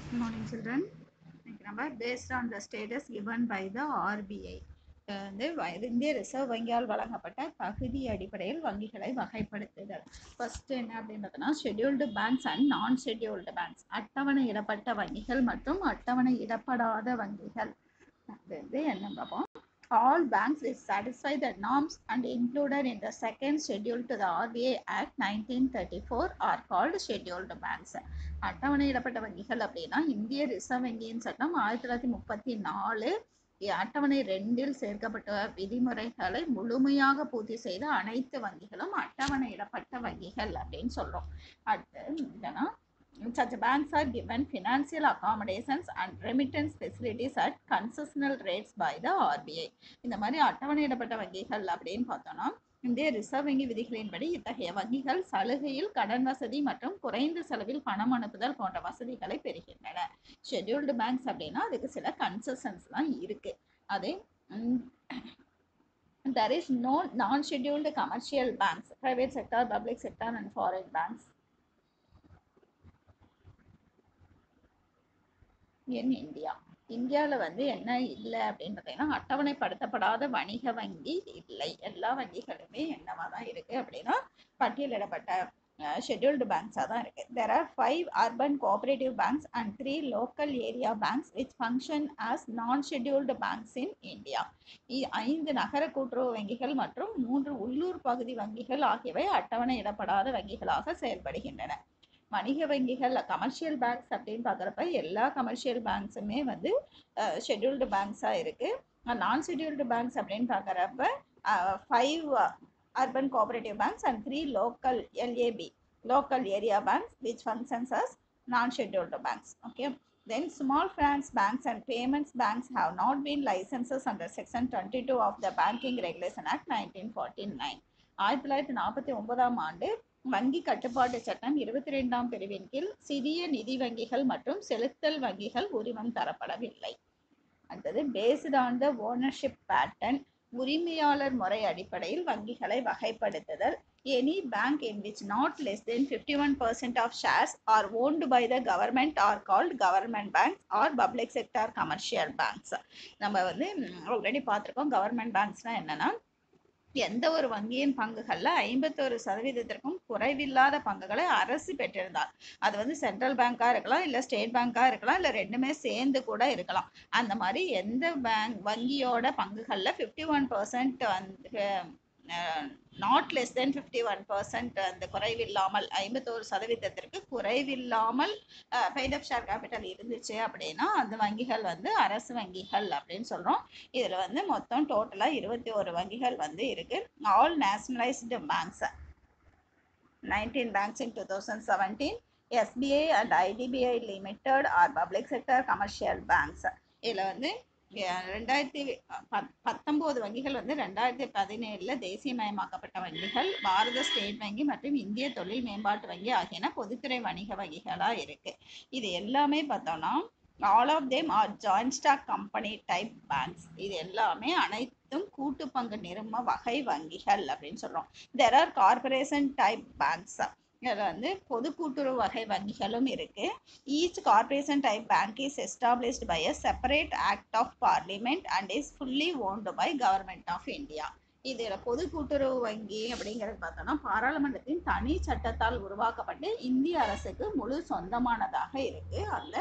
Good morning, children. இன்னைக்கு நம்ம based on the status given by the RBI அஹ் வந்து வ- இந்திய ரிசர்வ் வங்கியால் வழங்கப்பட்ட தகுதி அடிப்படையில் வங்கிகளை வகைப்படுத்துதல் ஃபர்ஸ்ட் என்ன அப்படின்னு பார்த்தோம்னா scheduled banks and non scheduled banks அட்டவணையிடப்பட்ட வங்கிகள் மற்றும் அட்டவணையிடப்படாத வங்கிகள் அது வந்து என்ன பார்ப்போம் all banks is satisfy the norms and included in the second schedule to the RBI Act 1934 are called scheduled banks. அட்டவணையிடப்பட்ட வங்கிகள் அப்படின்னா இந்திய ரிசர்வ் வங்கியின் சட்டம் ஆயிரத்தி தொள்ளாயிரத்தி முப்பத்தி நாலு அட்டவணை ரெண்டில் சேர்க்கப்பட்ட விதிமுறைகளை முழுமையாக பூர்த்தி செய்த அனைத்து வங்கிகளும் அட்டவணையிடப்பட்ட வங்கிகள் அப்படின்னு சொல்றோம் அடுத்து என்னன்னா such banks are given financial accommodations and remittance facilities at concessional rates by the RBI இந்த மாதிரி அட்டவணையிடப்பட்ட வங்கிகள் அப்படின்னு பார்த்தோம்னா இந்திய ரிசர்வ் வங்கி விதிகளின்படி இத்தகைய வங்கிகள் சலுகையில் கடன் வசதி மற்றும் குறைந்த செலவில் பணம் அனுப்புதல் போன்ற வசதிகளை பெறுகின்றன ஷெட்யூல்டு பேங்க்ஸ் அப்படின்னா அதுக்கு சில கன்செஷன்ஸ்லாம் இருக்கு அதே there is no non-scheduled commercial banks private sector public sector and foreign banks in India இந்தியாவில் வந்து என்ன இல்லை அப்படின்னு பார்த்தீங்கன்னா அட்டவணைப்படுத்தப்படாத வணிக வங்கி இல்லை எல்லா வங்கிகளுமே என்னவா தான் இருக்கு அப்படின்னா பட்டியலிடப்பட்ட ஷெட்யூல்டு பேங்க்ஸாக தான் இருக்கு there are five urban cooperative banks and three local area banks which function as non scheduled banks in India ஐந்து நகர கூட்டுறவு வங்கிகள் மற்றும் மூன்று உள்ளூர் பகுதி வங்கிகள் ஆகியவை அட்டவணையிடப்படாத வங்கிகளாக செயல்படுகின்றன வணிக வங்கிகள் கமர்ஷியல் பேங்க்ஸ் அப்படின்னு பார்க்குறப்ப எல்லா கமர்ஷியல் பேங்க்ஸுமே வந்து ஷெட்யூல்டு பேங்க்ஸாக இருக்குது நான் ஷெட்யூல்டு பேங்க்ஸ் அப்படின்னு பார்க்குறப்ப five urban cooperative banks and three local LAB local area banks which functions as non-scheduled banks okay then small finance banks and payments banks have not been licenses under section 22 of the banking regulation act 1949 ஆயிரத்தி தொள்ளாயிரத்தி நாற்பத்தி ஒன்பதாம் ஆண்டு வங்கி கட்டுப்பாட்டு சட்டம் இருபத்தி ரெண்டாம் பிரிவின் கீழ் சிறிய நிதி வங்கிகள் மற்றும் செலுத்தல் வங்கிகள் உரிமம் தரப்படவில்லை அடுத்தது based on the ownership pattern உரிமையாளர் முறை அடிப்படையில் வங்கிகளை வகைப்படுத்துதல் any bank in which not less than fifty one percent of shares are owned by the government are called government banks or public sector commercial banks நம்ம வந்து already பார்த்துருக்கோம் government பேங்க்ஸ்னால் என்னென்னா எந்த ஒரு வங்கியின் பங்குகளில் ஐம்பத்தோரு சதவீதத்திற்கும் குறைவில்லாத பங்குகளை அரசு பெற்றிருந்தார் அது வந்து சென்ட்ரல் பேங்காக இருக்கலாம் இல்லை ஸ்டேட் பேங்காக இருக்கலாம் இல்லை ரெண்டுமே சேர்ந்து கூட இருக்கலாம் அந்த மாதிரி எந்த பேங்க் வங்கியோட பங்குகளில் ஃபிஃப்டி ஒன் பர்சன்ட் வந்து not less than fifty one percent அந்த குறைவில்லாமல் ஐம்பத்தோரு சதவீதத்திற்கு குறைவில்லாமல் பெய்ட் அப் ஷேர் கேபிட்டல் இருந்துச்சு அப்படின்னா அந்த வங்கிகள் வந்து அரசு வங்கிகள் அப்படின்னு சொல்கிறோம் இதில் வந்து மொத்தம் டோட்டலாக இருபத்தி ஒரு வங்கிகள் வந்து இருக்கு all nationalised banks nineteen banks in two thousand seventeen SBI and IDBI limited are public sector commercial banks இதில் வந்து ரெண்டாயிரத்தி பத் பத்தொம்போது வங்கிகள் வந்து ரெண்டாயிரத்தி பதினேழில் தேசியமயமாக்கப்பட்ட வங்கிகள் பாரத ஸ்டேட் வங்கி மற்றும் இந்திய தொழில் மேம்பாட்டு வங்கி ஆகியன பொதுத்துறை வணிக வங்கிகளாக இருக்குது இது எல்லாமே பார்த்தோம்னா all of them are joint stock company type banks இது எல்லாமே அனைத்தும் கூட்டு பங்கு நிறும வகை வங்கிகள் அப்படின்னு சொல்கிறோம் there are corporation type banks இதில் வந்து பொது கூட்டுறவு வகை வங்கிகளும் இருக்கு each corporation type bank is established by a separate act of parliament and is fully owned by government of India இதில் பொது கூட்டுறவு வங்கி அப்படிங்கிறது பார்த்தோம்னா பாராளுமன்றத்தின் தனி சட்டத்தால் உருவாக்கப்பட்டு இந்திய அரசுக்கு முழு சொந்தமானதாக இருக்கு அந்த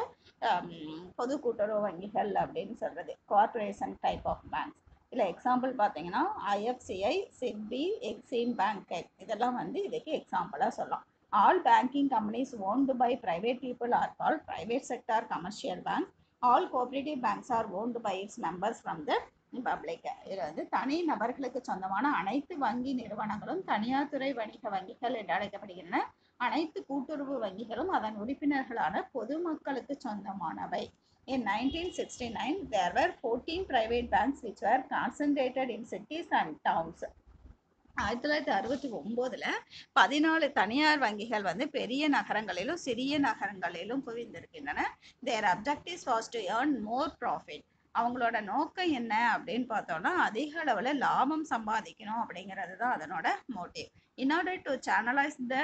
பொது கூட்டுறவு வங்கிகள் அப்படின்னு சொல்றது கார்பரேஷன் டைப் ஆஃப் பேங்க்ஸ் இல்லை எக்ஸாம்பிள் பார்த்தீங்கன்னா ஐஎஃப்சிஐ சிட்பி எக்ஸிம் பேங்க் இதெல்லாம் வந்து இதுக்கு எக்ஸாம்பிளாக சொல்லலாம் all banking companies owned by private people are call private sector commercial bank all cooperative banks are owned by its members from the public இதில் வந்து தனி நபர்களுக்கு சொந்தமான அனைத்து வங்கி நிறுவனங்களும் தனியார் துறை வணிக வங்கிகள் என்று அழைக்கப்படுகின்றன அனைத்து கூட்டுறவு வங்கிகளும் அதன் உறுப்பினர்களான பொதுமக்களுக்கு சொந்தமானவை In 1969, there were 14 private banks which were concentrated in cities and towns. ஆயிரத்தி தொள்ளாயிரத்தி அறுபத்தி ஒம்போதுல பதினாலு தனியார் வங்கிகள் வந்து பெரிய நகரங்களிலும் சிறிய நகரங்களிலும் குவிந்திருக்கின்றன their objectives was to earn more profit அவங்களோட நோக்கம் என்ன அப்படின்னு பார்த்தோம்னா அதிக அளவில் லாபம் சம்பாதிக்கணும் அப்படிங்கிறது தான் அதனோட motive in order to channelise the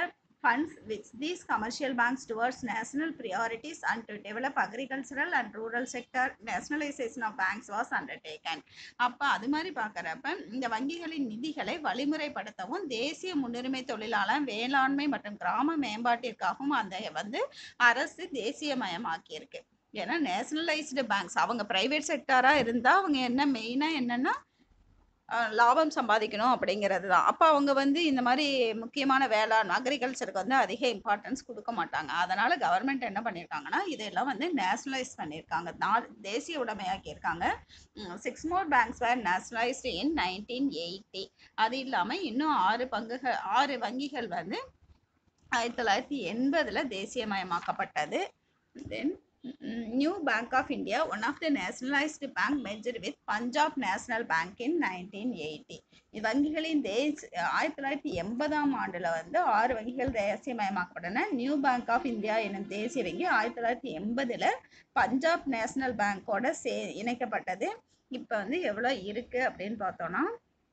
funds which these commercial banks towards national priorities and to develop agricultural and rural sector nationalization of banks was undertaken அப்ப அது மாதிரி பார்க்கறப்ப இந்த வங்கிகளின் நிதிகளை வழிமுறைப்படுத்தவும் தேசிய முன்னுரிமை தொழிலாளர் வேளாண்மை மற்றும் கிராம மேம்பாட்டிற்காகவும் அந்த வந்து அரசு தேசியமயமாக்கியிருக்கு ஏன்னா நேஷனலைஸ்டு பேங்க்ஸ் அவங்க பிரைவேட் செக்டாரா இருந்தா அவங்க என்ன மெயினா என்னன்னா அஹ், லாபம் சம்பாதிக்கணும் அப்படிங்கிறது தான் அப்போ அவங்க வந்து இந்த மாதிரி முக்கியமான வேளாண் அக்ரிகல்ச்சருக்கு வந்து அதிக இம்பார்ட்டன்ஸ் கொடுக்க மாட்டாங்க அதனால கவர்மெண்ட் என்ன பண்ணியிருக்காங்கன்னா இதெல்லாம் வந்து நேஷனலைஸ் பண்ணியிருக்காங்க நா- தேசிய உடைமையாக்கியிருக்காங்க six more banks were nationalised in nineteen eighty அது இல்லாமல் இன்னும் ஆறு பங்குகள் ஆறு வங்கிகள் வந்து ஆயிரத்தி தொள்ளாயிரத்தி எண்பதில் தேசியமயமாக்கப்பட்டது then New Bank of India one of the nationalised bank merger with Punjab National Bank in nineteen eighty வங்கிகளின் தேஸ் ஆயிரத்தி தொள்ளாயிரத்தி எண்பதாம் ஆண்டில் வந்து ஆறு வங்கிகள் தேசியமயமாக்கப்பட்டன நியூ பேங்க் ஆஃப் இந்தியா எனும் தேசிய வங்கி ஆயிரத்தி தொள்ளாயிரத்தி எண்பதில் பஞ்சாப் நேஷனல் பேங்க்கோட சே இணைக்கப்பட்டது இப்போ வந்து எவ்வளோ இருக்குது அப்படின்னு பார்த்தோன்னா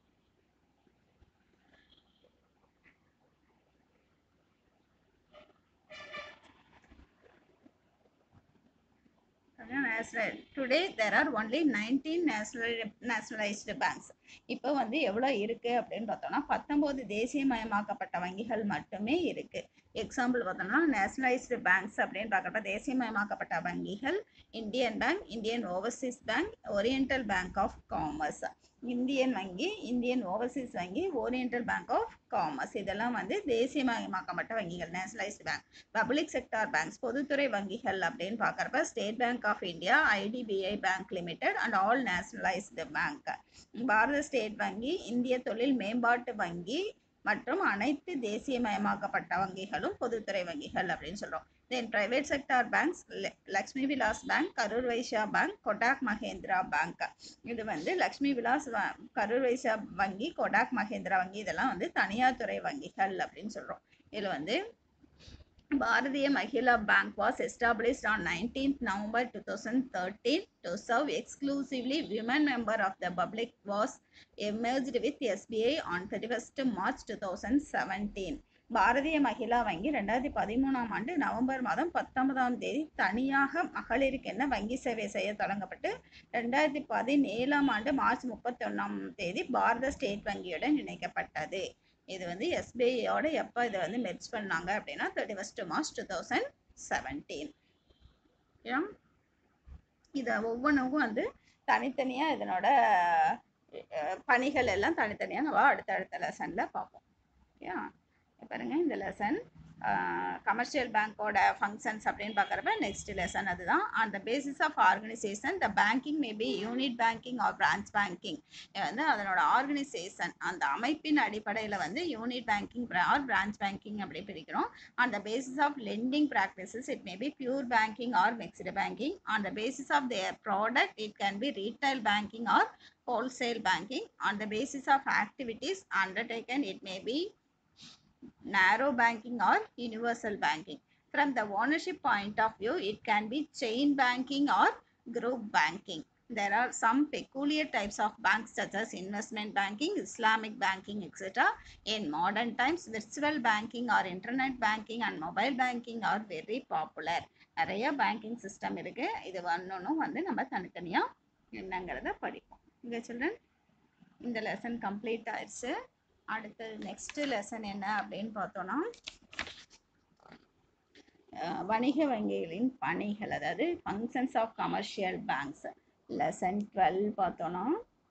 national today there are only 19 national nationalized banks இப்போ வந்து எவ்வளோ இருக்கு அப்படின்னு பார்த்தோம்னா பத்தொம்போது தேசியமயமாக்கப்பட்ட வங்கிகள் மட்டுமே இருக்கு எக்ஸாம்பிள் பார்த்தோம்னா நேஷனலைஸ்டு பேங்க்ஸ் அப்படின்னு பார்க்குறப்ப தேசியமயமாக்கப்பட்ட வங்கிகள் Indian Bank Indian Overseas Bank Oriental Bank of Commerce Indian வங்கி இந்தியன் ஓவர்சீஸ் வங்கி ஓரியண்டல் பேங்க் ஆஃப் காமர்ஸ் இதெல்லாம் வந்து தேசியமயமாக்கப்பட்ட வங்கிகள் nationalised bank public sector banks பொதுத்துறை வங்கிகள் அப்படின்னு பார்க்குறப்ப State Bank of India IDBI Bank Limited and all nationalised bank Bharat State வங்கி இந்திய தொழில் மேம்பாட்டு வங்கி மற்றும் அனைத்து தேசியமயமாக்கப்பட்ட வங்கிகளும் பொதுத்துறை வங்கிகள் அப்படின்னு சொல்றோம் then private sector banks Lakshmi Vilas Bank Karur Vysya Bank Kotak Mahindra Bank இது வந்து லக்ஷ்மி விலாஸ் வ- கரூர் வைஷ்யா வங்கி கொடாக் மகேந்திரா வங்கி இதெல்லாம் வந்து தனியார் துறை வங்கிகள் அப்படின்னு சொல்றோம் இதுல வந்து Bharatiya Mahila Bank was established on 19th November 2013 to serve exclusively women member of the public was emerged with SBI on 31st March 2017. Bharatiya Mahila வங்கி ரெண்டாயிரத்தி பதிமூணாம் ஆண்டு நவம்பர் மாதம் பத்தொன்பதாம் தேதி தனியாக மகளிருக்கென வங்கி சேவை செய்ய தொடங்கப்பட்டு ரெண்டாயிரத்தி பதினேழாம் ஆண்டு மார்ச் முப்பத்தி ஒன்றாம் தேதி பாரத ஸ்டேட் வங்கியுடன் இணைக்கப்பட்டது இது வந்து எஸ்பிஐயோட எப்போ இதை வந்து மெர்ஜ் பண்ணாங்க அப்படின்னா thirty first March two thousand seventeen இதை ஒவ்வொன்றுக்கும் வந்து தனித்தனியாக இதனோட அஹ், பணிகள் எல்லாம் தனித்தனியாக நம்ம அடுத்தடுத்த லெசனில் பார்ப்போம் ஓகே பாருங்க இந்த லெசன் கமர்ஷியல் பேங்க்கோட ஃபங்க்ஷன்ஸ் அப்படின்னு பார்க்குறப்ப நெக்ஸ்ட் லெசன் அதுதான் on the basis of organisation the banking may be unit banking or branch banking வந்து அதனோட ஆர்கனைசேஷன் அந்த அமைப்பின் அடிப்படையில் வந்து unit banking or branch banking அப்படி பிரிக்கிறோம் on the basis of lending practices it may be pure banking or mixed banking on the basis of their product it can be retail banking or wholesale banking on the basis of activities undertaken it may be narrow banking or universal banking from the ownership point of view it can be chain banking or group banking there are some peculiar types of banks such as investment banking islamic banking etc in modern times virtual banking or internet banking and mobile banking are very popular நிறைய banking system இருக்கு இது ஒன்னொன்னும் வந்து நம்ம தனித்தனியா என்னங்கிறத படிப்போம் இங்கே children இந்த லெசன் கம்ப்ளீட் ஆயிடுச்சு அடுத்தது நெக்ஸ்ட் லெசன் என்ன அப்படின்னு பார்த்தோம்னா அஹ், வணிக வங்கிகளின் பணிகள் அதாவது functions of commercial banks lesson twelve பார்த்தோம்னா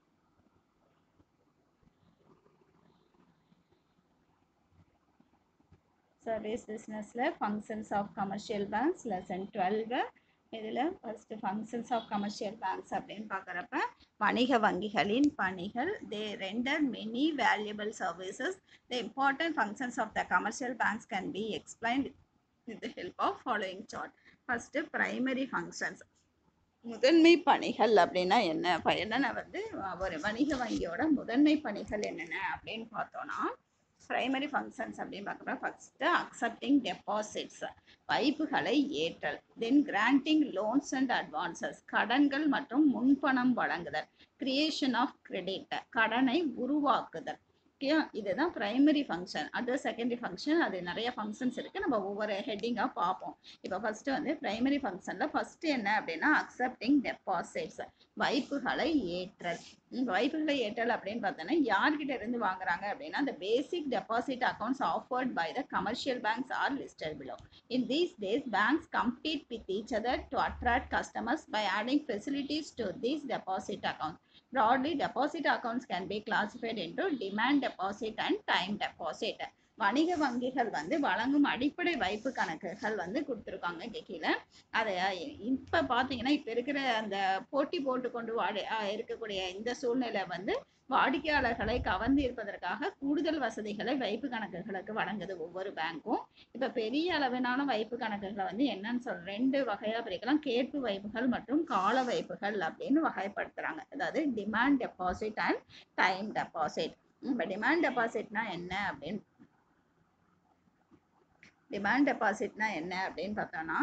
சர்வீஸ் பிஸ்னஸில் functions of commercial banks lesson twelve இதில் first functions of commercial banks அப்படின்னு பார்க்குறப்ப வணிக வங்கிகளின் பணிகள் they render many valuable services the important functions of the commercial banks can be explain with help of following chart first primary functions முதன்மை பணிகள் அப்படின்னா என்ன இப்போ என்னென்ன வந்து ஒரு வணிக வங்கியோட முதன்மை பணிகள் என்னென்ன அப்படின்னு பார்த்தோன்னா பிரைமரி ஃபங்க்ஷன்ஸ் அப்படின்னு பார்க்குறப்ப ஃபர்ஸ்ட் அக்செப்டிங் டெபாசிட்ஸ் வைப்புகளை ஏற்றல் then granting loans and advances கடன்கள் மற்றும் முன்பணம் வழங்குதல் கிரியேஷன் ஆஃப் கிரெடிட் கடனை உருவாக்குதல் முக்கியம் இதுதான் பிரைமரி ஃபங்க்ஷன் அது செகண்டரி ஃபங்க்ஷன் அது நிறைய ஃபங்க்ஷன்ஸ் இருக்குது நம்ம ஒவ்வொரு ஹெட்டிங்காக பார்ப்போம் இப்போ ஃபஸ்ட்டு வந்து பிரைமரி ஃபங்க்ஷனில் ஃபஸ்ட்டு என்ன அப்படின்னா அக்செப்டிங் டெபாசிட்ஸ் வைப்புகளை ஏற்றல் ம், வைப்புகளை ஏற்றல் அப்படின்னு பார்த்தோன்னா யார்கிட்ட இருந்து வாங்குறாங்க அப்படின்னா the basic deposit accounts offered by the commercial banks are listed below. In these days, banks compete with each other to attract customers by adding facilities to these deposit accounts. Broadly, deposit accounts can be classified into demand deposit and time deposit. வணிக வங்கிகள் வந்து வழங்கும் அடிப்படை வைப்பு கணக்குகள் வந்து கொடுத்துருக்காங்க இங்க கீழே அதை இப்போ பார்த்தீங்கன்னா இப்போ இருக்கிற அந்த போட்டி போட்டு கொண்டு வாடி அஹ் இருக்கக்கூடிய இந்த சூழ்நிலை வந்து வாடிக்கையாளர்களை கவர்ந்து இருப்பதற்காக கூடுதல் வசதிகளை வைப்பு கணக்குகளுக்கு வழங்குது ஒவ்வொரு பேங்க்கும் இப்போ பெரிய அளவிலான வைப்பு கணக்குகளை வந்து என்னன்னு சொல் ரெண்டு வகையாக பிரிக்கலாம் கேட்பு வைப்புகள் மற்றும் கால வைப்புகள் அப்படின்னு வகைப்படுத்துறாங்க அதாவது demand deposit and time deposit இப்போ டிமாண்ட் டெபாசிட்னா என்ன அப்படின்னு டிமாண்ட் டெபாசிட்னா என்ன அப்படின்னு பார்த்தோம்னா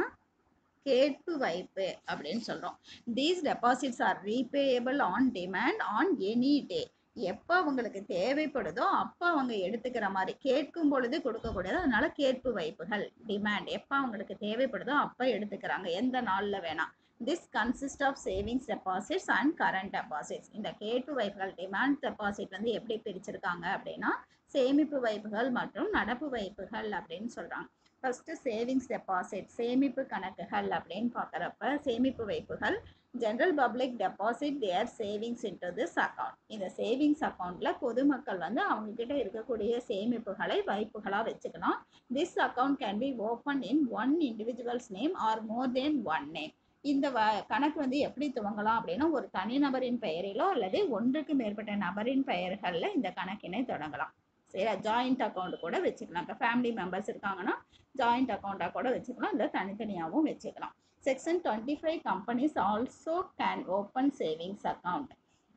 கேட்பு வைப்பு அப்படின்னு சொல்றோம் these deposits are repayable on demand on any day எப்போ அவங்களுக்கு தேவைப்படுதோ அப்போ அவங்க எடுத்துக்கிற மாதிரி கேட்கும் பொழுது கொடுக்கக்கூடியது அதனால கேட்பு வைப்புகள் டிமாண்ட் எப்போ அவங்களுக்கு தேவைப்படுதோ அப்போ எடுத்துக்கிறாங்க எந்த நாளில் வேணாம் this consist of savings deposits and current deposits இந்த கேட்பு வைப்புகள் டிமாண்ட் டெபாசிட் வந்து எப்படி பிரிச்சிருக்காங்க அப்படின்னா சேமிப்பு வைப்புகள் மற்றும் நடப்பு வைப்புகள் அப்படின்னு சொல்றாங்க ஃபர்ஸ்ட் சேவிங்ஸ் டெபாசிட் சேமிப்பு கணக்குகள் அப்படின்னு பார்க்குறப்ப சேமிப்பு வைப்புகள் general public deposit their savings into this account இந்த சேவிங்ஸ் அக்கௌண்ட்ல பொதுமக்கள் வந்து அவங்க கிட்ட இருக்கக்கூடிய சேமிப்புகளை வைப்புகளா வச்சுக்கலாம் this account can be open in one individual's name or more than one name இந்த வ கணக்கு வந்து எப்படி துவங்கலாம் அப்படின்னா ஒரு தனிநபரின் பெயரிலோ அல்லது ஒன்றுக்கு மேற்பட்ட நபரின் பெயர்களில் இந்த கணக்கினை தொடங்கலாம் சரி ஜாயிண்ட் அக்கௌண்ட் கூட வச்சுக்கலாம் இப்போ ஃபேமிலி மெம்பர்ஸ் இருக்காங்கன்னா ஜாயிண்ட் அக்கௌண்ட்டாக கூட வச்சுக்கலாம் இல்லை தனித்தனியாகவும் வச்சுக்கலாம் section twenty five companies also can open savings account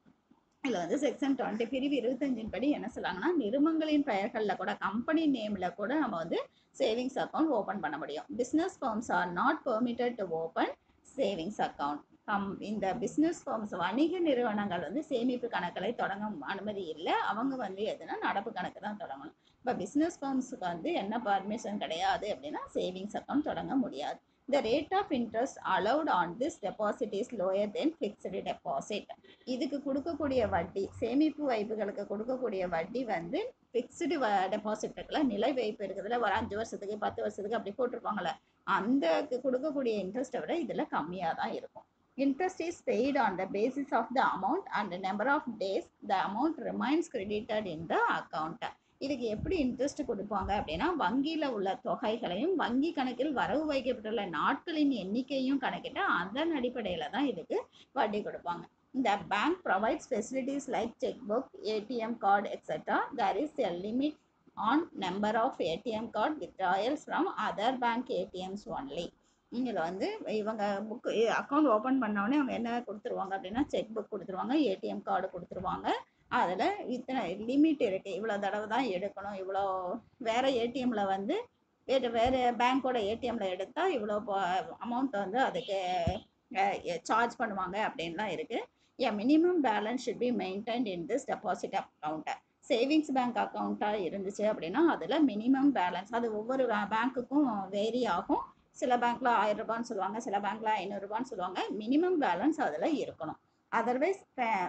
இதில் வந்து செக்ஷன் டுவெண்ட்டி பிரிவு இருபத்தஞ்சின் படி என்ன சொல்றாங்கன்னா நிறுவனங்களின் பெயர்களில் கூட கம்பெனி நேமில் கூட நம்ம வந்து சேவிங்ஸ் அக்கௌண்ட் ஓப்பன் பண்ண முடியும் business firms are not permitted to open savings account கம் இந்த பிஸ்னஸ் ஃபார்ம்ஸ் வணிக நிறுவனங்கள் வந்து சேமிப்பு கணக்குகளை தொடங்க அனுமதி இல்லை அவங்க வந்து எதுனா நடப்பு கணக்கு தான் தொடங்கணும் இப்போ பிஸ்னஸ் ஃபார்ம்ஸுக்கு வந்து என்ன பர்மிஷன் கிடையாது அப்படின்னா சேவிங்ஸ் அக்கௌண்ட் தொடங்க முடியாது the rate of interest allowed on this deposit is lower than fixed deposit இதுக்கு கொடுக்கக்கூடிய வட்டி சேமிப்பு வைப்புகளுக்கு கொடுக்கக்கூடிய வட்டி வந்து ஃபிக்ஸ்டு டெபாசிட் இருக்குல்ல நிலை வைப்பு இருக்குதுல ஒரு அஞ்சு வருஷத்துக்கு பத்து வருஷத்துக்கு அப்படி போட்டிருப்பாங்கல்ல அந்த கொடுக்கக்கூடிய இன்ட்ரெஸ்ட்டை விட இதில் கம்மியாக தான் இருக்கும் interest is paid on the basis of the amount and number of days the amount remains credited in the account இதுக்கு எப்படி இன்ட்ரெஸ்ட் கொடுப்பாங்க அப்படின்னா வங்கியில் உள்ள தொகைகளையும் வங்கி கணக்கில் வரவு வைக்கப்பட்டுள்ள நாட்களின் எண்ணிக்கையும் கணக்கிட்டு அதன் அடிப்படையில் தான் இதுக்கு வட்டி கொடுப்பாங்க இந்த bank provides facilities like cheque book ATM card etcetera there is a limit on number of ATM card withdrawals from other bank ATMs only இதில் வந்து இவங்க புக் அக்கௌண்ட் ஓப்பன் பண்ணோடனே அவங்க என்ன கொடுத்துருவாங்க அப்படின்னா செக் புக் கொடுத்துருவாங்க ஏடிஎம் கார்டு கொடுத்துருவாங்க அதில் இத்தனை லிமிட் இருக்குது இவ்வளோ தடவை தான் எடுக்கணும் இவ்வளோ வேறு ஏடிஎம்மில் வந்து வேறு வேறு பேங்க்கோட ஏடிஎம்மில் எடுத்தால் இவ்வளோ அமௌண்ட் வந்து அதுக்கு சார்ஜ் பண்ணுவாங்க அப்படின்லாம் இருக்குது a minimum balance should be maintained in this deposit அக்கௌண்ட்டை சேவிங்ஸ் பேங்க் அக்கௌண்ட்டாக இருந்துச்சு அப்படின்னா அதில் மினிமம் பேலன்ஸ் அது ஒவ்வொரு பேங்க்குக்கும் வேரி ஆகும் சில பேங்க்கில் ஆயிரம் ரூபான்னு சொல்லுவாங்க சில பேங்க்கில் ஐநூறுரூபான்னு சொல்லுவாங்க மினிமம் பேலன்ஸ் அதில் இருக்கணும் otherwise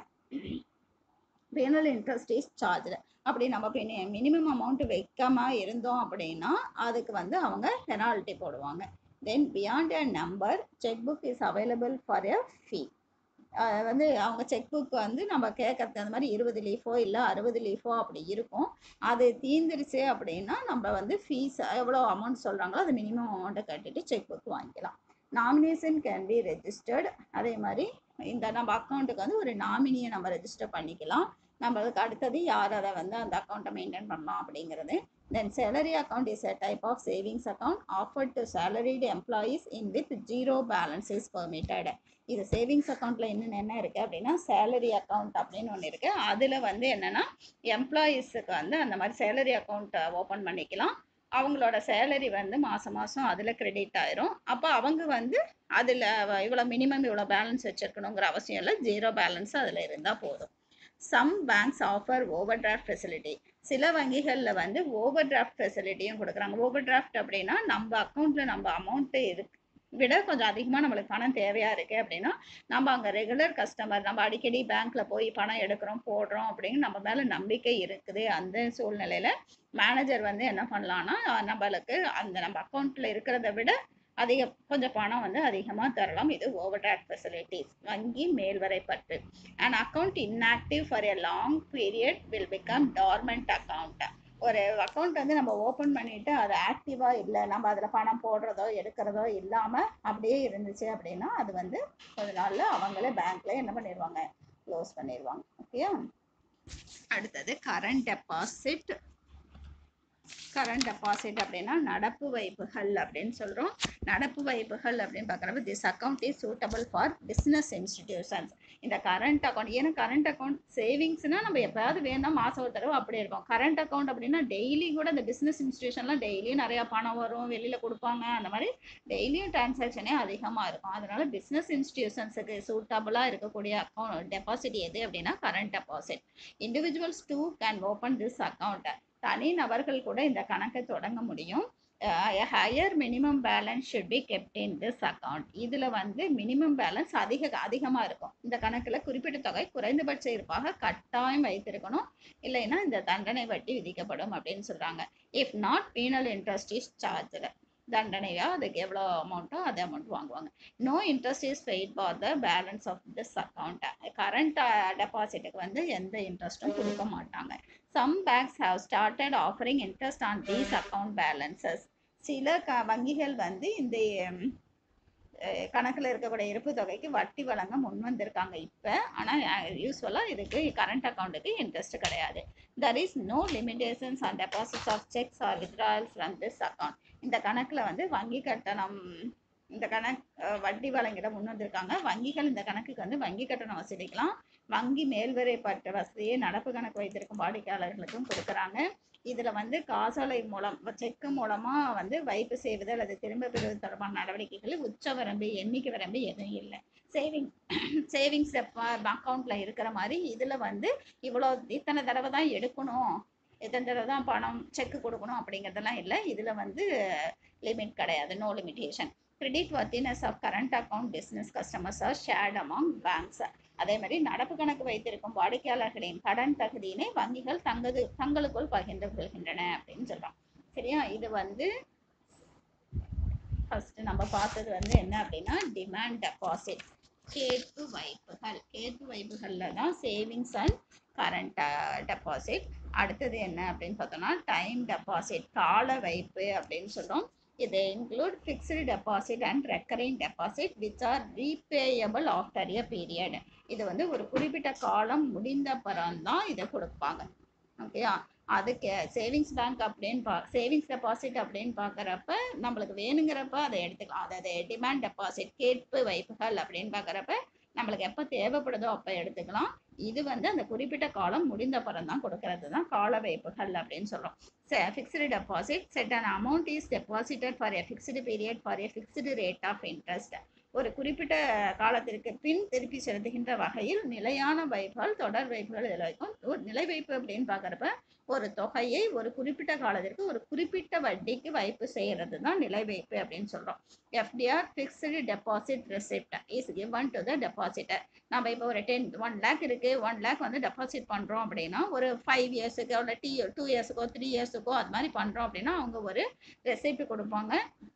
penal interest is charge அப்படி நம்ம மினிமம் அமௌண்ட் வைக்காம இருந்தோம் அப்படின்னா அதுக்கு வந்து அவங்க பெனால்ட்டி போடுவாங்க then beyond a number cheque book is available for a fee வந்து அவங்க செக் புக் வந்து நம்ம கேட்கறது அந்த மாதிரி இருபது லீஃபோ இல்லை அறுபது லீஃபோ அப்படி இருக்கும் அது தீந்துருச்சு அப்படின்னா நம்ம வந்து ஃபீஸ் எவ்வளோ அமௌண்ட் சொல்கிறாங்களோ அது மினிமம் அமௌண்ட்டை கட்டிட்டு செக் புக் வாங்கிக்கலாம் நாமினேஷன் கேன் பி ரெஜிஸ்டர்ட் அதே மாதிரி இந்த நம்ம அக்கௌண்ட்டுக்கு வந்து ஒரு நாமினியை நம்ம ரெஜிஸ்டர் பண்ணிக்கலாம் நம்மளுக்கு அடுத்தது யார் அதை வந்து அந்த அக்கௌண்ட்டை மெயின்டைன் பண்ணலாம் அப்படிங்கிறது then salary account is a type of savings account offered to salaried employees in with zero balance is permitted இது சேவிங்ஸ் அக்கௌண்ட்டில் இன்னும் என்ன இருக்குது அப்படின்னா சேலரி அக்கௌண்ட் அப்படின்னு ஒன்று இருக்குது அதில் வந்து என்னென்னா எம்ப்ளாயீஸுக்கு வந்து அந்த மாதிரி சேலரி அக்கௌண்ட் ஓப்பன் பண்ணிக்கலாம் அவங்களோட சேலரி வந்து மாதம் மாதம் அதில் கிரெடிட் ஆயிரும் அப்போ அவங்க வந்து அதில் இவ்வளோ மினிமம் இவ்வளோ பேலன்ஸ் வச்சுருக்கணுங்கிற அவசியம் இல்லை ஜீரோ பேலன்ஸ் அதில் இருந்தால் போதும் some banks offer overdraft facility சில வங்கிகளில் வந்து ஓவர் டிராஃப்ட் ஃபெசிலிட்டியும் கொடுக்குறாங்க ஓவர் டிராஃப்ட் அப்படின்னா நம்ம அக்கௌண்ட்டில் நம்ம அமௌண்ட்டு இருக்கு விட கொஞ்சம் அதிகமாக நம்மளுக்கு பணம் தேவையாக இருக்குது அப்படின்னா நம்ம அங்கே ரெகுலர் கஸ்டமர் நம்ம அடிக்கடி பேங்க்கில் போய் பணம் எடுக்கிறோம் போடுறோம் அப்படின்னு நம்ம மேலே நம்பிக்கை இருக்குது அந்த சூழ்நிலையில் மேனேஜர் வந்து என்ன பண்ணலான்னா நம்மளுக்கு அந்த நம்ம அக்கௌண்ட்டில் இருக்கிறத விட அதிக கொஞ்சம் பணம் வந்து அதிகமாக தரலாம் இது ஓவர் டிராஃப்ட் ஃபெசிலிட்டிஸ் வங்கி மேல்வரை பற்று and account inactive for a long period will become dormant account ஒரு அக்கௌண்ட் வந்து நம்ம ஓப்பன் பண்ணிட்டு அது ஆக்டிவாக இல்லை நம்ம அதில் பணம் போடுறதோ எடுக்கிறதோ இல்லாமல் அப்படியே இருந்துச்சு அப்படின்னா அது வந்து கொஞ்ச நாளில் அவங்களே பேங்க்ல என்ன பண்ணிடுவாங்க க்ளோஸ் பண்ணிடுவாங்க ஓகேயா அடுத்தது கரண்ட் டெபாசிட் கரண்ட் டெபாசிட் அப்படின்னா நடப்பு வைப்புகள் அப்படின்னு சொல்கிறோம் நடப்பு வைப்புகள் அப்படின்னு பார்க்குறப்ப this account is suitable for business institutions இந்த கரண்ட் அக்கௌண்ட் ஏன்னா கரண்ட் அக்கௌண்ட் சேவிங்ஸ்னால் நம்ம எப்போயாவது வேணால் மாதம் ஒரு தடவை அப்படி இருக்கும் கரண்ட் அக்கௌண்ட் அப்படின்னா டெய்லி கூட இந்த பிஸ்னஸ் இன்ஸ்டிடியூஷன்லாம் டெய்லியும் நிறையா பணம் வரும் வெளியில் கொடுப்பாங்க அந்த மாதிரி டெய்லியும் டிரான்சாக்ஷனே அதிகமாக இருக்கும் அதனால பிஸ்னஸ் இன்ஸ்டிடியூஷன்ஸுக்கு சூட்டபுளாக இருக்கக்கூடிய அக்கௌண்ட் டெபாசிட் எது அப்படின்னா current deposit individuals too can open this account தனி நபர்கள் கூட இந்த கணக்கை தொடங்க முடியும் higher minimum balance should be kept in this account இதில் வந்து மினிமம் பேலன்ஸ் அதிக அதிகமாக இருக்கும் இந்த கணக்கில் குறிப்பிட்ட தொகை குறைந்தபட்ச இருப்பாக கட்டாயம் வைத்திருக்கணும் இல்லைன்னா இந்த தண்டனை வட்டி விதிக்கப்படும் அப்படின்னு சொல்கிறாங்க if not penal interest is charge தண்டனையா அதுக்கு எவ்வளோ அமௌண்ட்டோ அதே அமௌண்ட் வாங்குவாங்க no interest is paid for the balance of this account current டெபாசிட்டுக்கு வந்து எந்த இன்ட்ரெஸ்ட்டும் கொடுக்க மாட்டாங்க some banks have started offering interest on these account balances சில க வங்கிகள் வந்து இந்த கணக்கில் இருக்கக்கூடிய இருப்பு தொகைக்கு வட்டி வழங்க முன் வந்திருக்காங்க இப்போ ஆனால் யூஸ்வலாக இதுக்கு கரண்ட் அக்கௌண்ட்டுக்கு இன்ட்ரெஸ்ட் கிடையாது there is no limitations on deposits of cheques or withdrawal from this account இந்த கணக்கில் வந்து வங்கி கட்டணம் இந்த கணக்கு வட்டி வழங்கிட முன் வந்திருக்காங்க வங்கிகள் இந்த கணக்குக்கு வந்து வங்கி கட்டணம் வசூலிக்கலாம் வங்கி மேல்வரை பற்ற வசதியை நடப்பு கணக்கு வைத்திருக்கும் வாடிக்கையாளர்களுக்கும் கொடுக்குறாங்க இதில் வந்து காசோலை மூலம் செக்கு மூலமாக வந்து வைப்பு செய்வது அல்லது திரும்ப பெறுவது தொடர்பான நடவடிக்கைகள் உச்ச வரம்பு எண்ணிக்கை வரம்பு எதுவும் இல்லை சேவிங் சேவிங்ஸ் அக்கௌண்ட்டில் இருக்கிற மாதிரி இதில் வந்து இவ்வளோ இத்தனை தடவை தான் எடுக்கணும் எத்தனை தடவை தான் பணம் செக்கு கொடுக்கணும் அப்படிங்கிறதெல்லாம் இல்லை இதில் வந்து லிமிட் கிடையாது no limitation credit worthiness of current account business customers are shared among banks அதே மாதிரி நடப்பு கணக்கு வைத்திருக்கும் வாடிக்கையாளர்களின் கடன் தகுதியினை வங்கிகள் தங்கது தங்களுக்குள் பகிர்ந்து கொள்கின்றன அப்படின்னு சொல்றோம் சரியா இது வந்து ஃபர்ஸ்ட் நம்ம பார்த்தது வந்து என்ன அப்படின்னா டிமாண்ட் டெபாசிட் கேட்பு வைப்புகள் கேட்பு வைப்புகளில் தான் சேவிங்ஸ் அண்ட் கரண்ட் டெபாசிட் அடுத்தது என்ன அப்படின்னு பார்த்தோம்னா டைம் டெபாசிட் கால வைப்பு அப்படின்னு சொல்கிறோம் இது include fixed deposit and recurring deposit which are repayable after a period இது வந்து ஒரு குறிப்பிட்ட காலம் முடிந்த பிறந்தான் இதை கொடுப்பாங்க ஓகேயா அதுக்கு சேவிங்ஸ் பேங்க் அப்படின்னு பா சேவிங்ஸ் டெபாசிட் அப்படின்னு பார்க்குறப்ப நம்மளுக்கு வேணுங்கிறப்ப அதை எடுத்துக்கலாம் அதாவது டிமாண்ட் டெபாசிட் கேட்பு வைப்புகள் அப்படின்னு பார்க்குறப்ப நம்மளுக்கு எப்போ தேவைப்படுதோ அப்போ எடுத்துக்கலாம் இது வந்து அந்த குறிப்பிட்ட காலம் முடிந்த பிறகு தான் கொடுக்கறது தான் கால வைப்புகள் அப்படின்னு சொல்கிறோம் fixed deposit certain amount is deposited for a fixed period for a fixed rate of interest ஒரு குறிப்பிட்ட காலத்திற்கு பின் திருப்பி செலுத்துகின்ற வகையில் நிலையான வைப்புகள் தொடர் வைப்புகள் இதில் வைக்கும் ஒரு நிலை வைப்பு அப்படின்னு பார்க்குறப்ப ஒரு தொகையை ஒரு குறிப்பிட்ட காலத்திற்கு ஒரு குறிப்பிட்ட வட்டிக்கு வைப்பு செய்கிறது தான் நிலை வைப்பு அப்படின்னு சொல்கிறோம் FDR fixed deposit receipt is given to the depositor நம்ம இப்போ ஒரு டென் ஒன் லேக் இருக்குது ஒன் லேக் வந்து டெபாசிட் பண்ணுறோம் அப்படின்னா ஒரு ஃபைவ் இயர்ஸுக்கோ இல்லை டி டூ இயர்ஸுக்கோ த்ரீ இயர்ஸுக்கோ அது மாதிரி பண்ணுறோம் அப்படின்னா அவங்க ஒரு ரெசிப்ட் கொடுப்பாங்க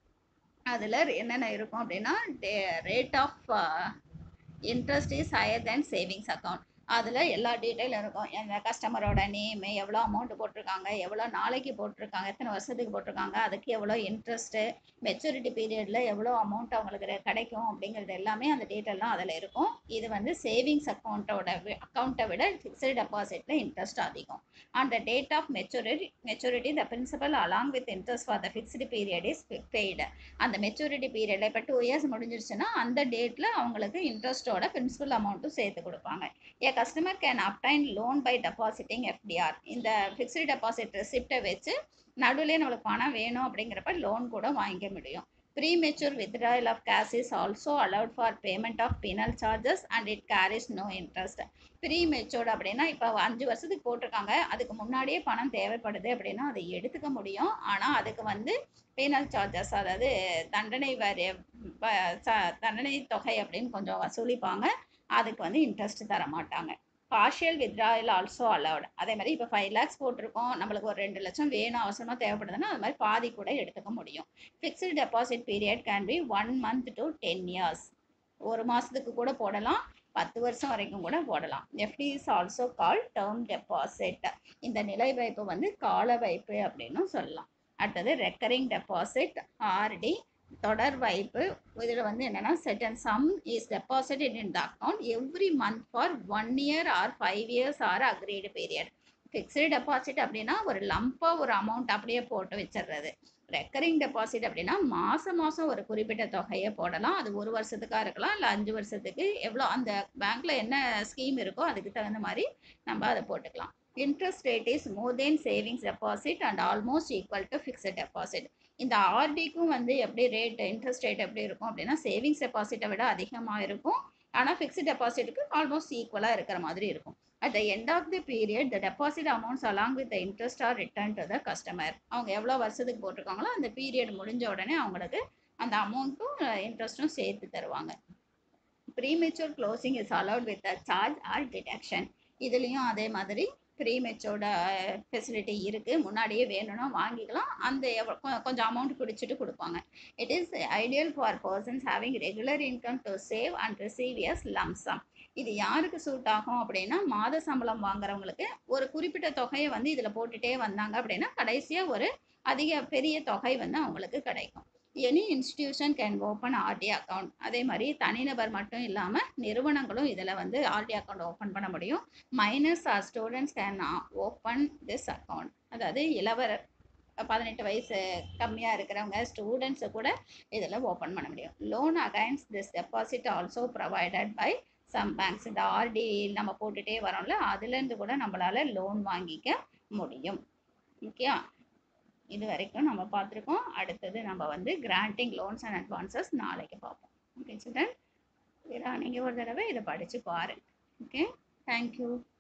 அதில் என்னென்ன இருக்கும் அப்படின்னா rate of interest is higher than savings account அதில் எல்லா டீட்டெயிலும் இருக்கும் அந்த கஸ்டமரோட நேமு எவ்வளோ அமௌண்ட் போட்டிருக்காங்க எவ்வளோ நாளைக்கு போட்டிருக்காங்க எத்தனை வருஷத்துக்கு போட்டிருக்காங்க அதுக்கு எவ்வளோ இன்ட்ரெஸ்ட்டு மெச்சூரிட்டி பீரியடில் எவ்வளோ அமௌண்ட் அவங்களுக்கு ரெ- கிடைக்கும் அப்படிங்கிறது எல்லாமே அந்த டீட்டெயிலாம் அதில் இருக்கும் இது வந்து சேவிங்ஸ் அக்கௌண்ட்டோட அக்கௌண்ட்டை விட ஃபிக்ஸ்டு டெபாசிட்டில் இன்ட்ரெஸ்ட் அதிகம் on the date of maturity maturity the principal along with interest for the fixed period is paid அந்த மெச்சூரிட்டி பீரியடில் இப்போ டூ இயர்ஸ் முடிஞ்சிருச்சுன்னா அந்த டேட்டில் அவங்களுக்கு இன்ட்ரெஸ்ட்டோட பிரின்சிபல் அமௌண்ட்டும் சேர்த்து கொடுப்பாங்க a customer can obtain loan by depositing FDR இந்த ஃபிக்ஸ்டு டெபாசிட் ரெசிப்டை வச்சு நடுவில் நம்மளுக்கு பணம் வேணும் அப்படிங்கிறப்ப லோன் கூட வாங்கிக்க முடியும் Premature withdrawal of cash is also allowed for payment of penal charges and it carries no interest. ப்ரீமெச்சூர்ட் அப்படின்னா இப்போ அஞ்சு வருஷத்துக்கு போட்டிருக்காங்க அதுக்கு முன்னாடியே பணம் தேவைப்படுது அப்படின்னா அதை எடுத்துக்க முடியும் ஆனால் அதுக்கு வந்து பீனல் சார்ஜஸ் அதாவது தண்டனை வரி ப- ச- தண்டனை தொகை அப்படின்னு கொஞ்சம் வசூலிப்பாங்க அதுக்கு வந்து இன்ட்ரெஸ்ட் தர மாட்டாங்க பார்ஷியல் withdrawal ஆல்சோ அலவுட் அதே மாதிரி இப்போ ஃபைவ் லேக்ஸ் போட்டிருக்கோம் நம்மளுக்கு ஒரு ரெண்டு லட்சம் வேணும் அவசரமாக தேவைப்படுதுன்னா அது மாதிரி பாதி கூட எடுத்துக்க முடியும் fixed deposit period can be one month to ten years ஒரு மாதத்துக்கு கூட போடலாம் பத்து வருஷம் வரைக்கும் கூட போடலாம் FD is also call term deposit இந்த நிலை வைப்பு வந்து கால வைப்பு அப்படின்னும் சொல்லலாம் அடுத்தது ரெக்கரிங் டெபாசிட் ஆர்டி தொடர் வைப்பு இதில் வந்து என்னென்னா certain sum is deposited in the account every month for one year or five years or agreed period fixed deposit அப்படின்னா ஒரு லம்பாக ஒரு அமௌண்ட் அப்படியே போட்டு வச்சிடுறது ரெக்கரிங் டெபாசிட் அப்படின்னா மாதம் மாதம் ஒரு குறிப்பிட்ட தொகையை போடலாம் அது ஒரு வருஷத்துக்காக இருக்கலாம் இல்லை அஞ்சு வருஷத்துக்கு எவ்வளோ அந்த பேங்க்கில் என்ன ஸ்கீம் இருக்கோ அதுக்கு தகுந்த மாதிரி நம்ம அதை போட்டுக்கலாம் interest rate is more than savings deposit and almost equal to fixed deposit இந்த ஆர்டிக்கும் வந்து எப்படி ரேட் இன்ட்ரெஸ்ட் ரேட் எப்படி இருக்கும் அப்படின்னா சேவிங்ஸ் டெபாசிட்டை விட அதிகமாக இருக்கும் ஆனால் ஃபிக்ஸ்ட் டெபாசிட்டுக்கு ஆல்மோஸ்ட் ஈக்குவலாக இருக்கிற மாதிரி இருக்கும் at the end of the period the deposit amounts along with the interest are return to the customer அவங்க எவ்வளோ வருஷத்துக்கு போட்டிருக்காங்களோ அந்த பீரியட் முடிஞ்ச உடனே அவங்களுக்கு அந்த அமௌண்ட்டும் இன்ட்ரெஸ்ட்டும் சேர்த்து தருவாங்க premature closing is allowed with a charge or deduction இதுலேயும் அதே மாதிரி ப்ரீமெச்சோட ஃபெசிலிட்டி இருக்குது முன்னாடியே வேணும்னா வாங்கிக்கலாம் அந்த எவ்வ- கொ- கொஞ்சம் அமௌண்ட் பிடிச்சிட்டு கொடுப்பாங்க it is ideal for persons having regular income to save and receive as lump sum இது யாருக்கு சூட் ஆகும் அப்படின்னா மாத சம்பளம் வாங்குறவங்களுக்கு ஒரு குறிப்பிட்ட தொகையை வந்து இதில் போட்டுட்டே வந்தாங்க அப்படின்னா கடைசியாக ஒரு அதிக பெரிய தொகை வந்து அவங்களுக்கு கிடைக்கும் any institution can open RD account அதே மாதிரி தனிநபர் மட்டும் இல்லாமல் நிறுவனங்களும் இதில் வந்து ஆர்டி அக்கௌண்ட் ஓப்பன் பண்ண முடியும் minors or students can open this account அதாவது இளவர் பதினெட்டு வயசு கம்மியாக இருக்கிறவங்க ஸ்டூடெண்ட்ஸை கூட இதில் ஓப்பன் பண்ண முடியும் loan against this deposit also provided by some banks இந்த ஆர்டி நம்ம போட்டுகிட்டே வரோம்ல அதுலேருந்து கூட நம்மளால் லோன் வாங்கிக்க முடியும் ஓகே இது வரைக்கும் நம்ம பார்த்துருக்கோம் அடுத்தது நம்ம வந்து கிராண்டிங் லோன்ஸ் அண்ட் அட்வான்சஸ் நாளைக்கு பார்ப்போம் ஓகே சில்ட்ரன் நீங்கள் ஒரு தடவை இதை படித்து பாருங்க ஓகே தேங்க்யூ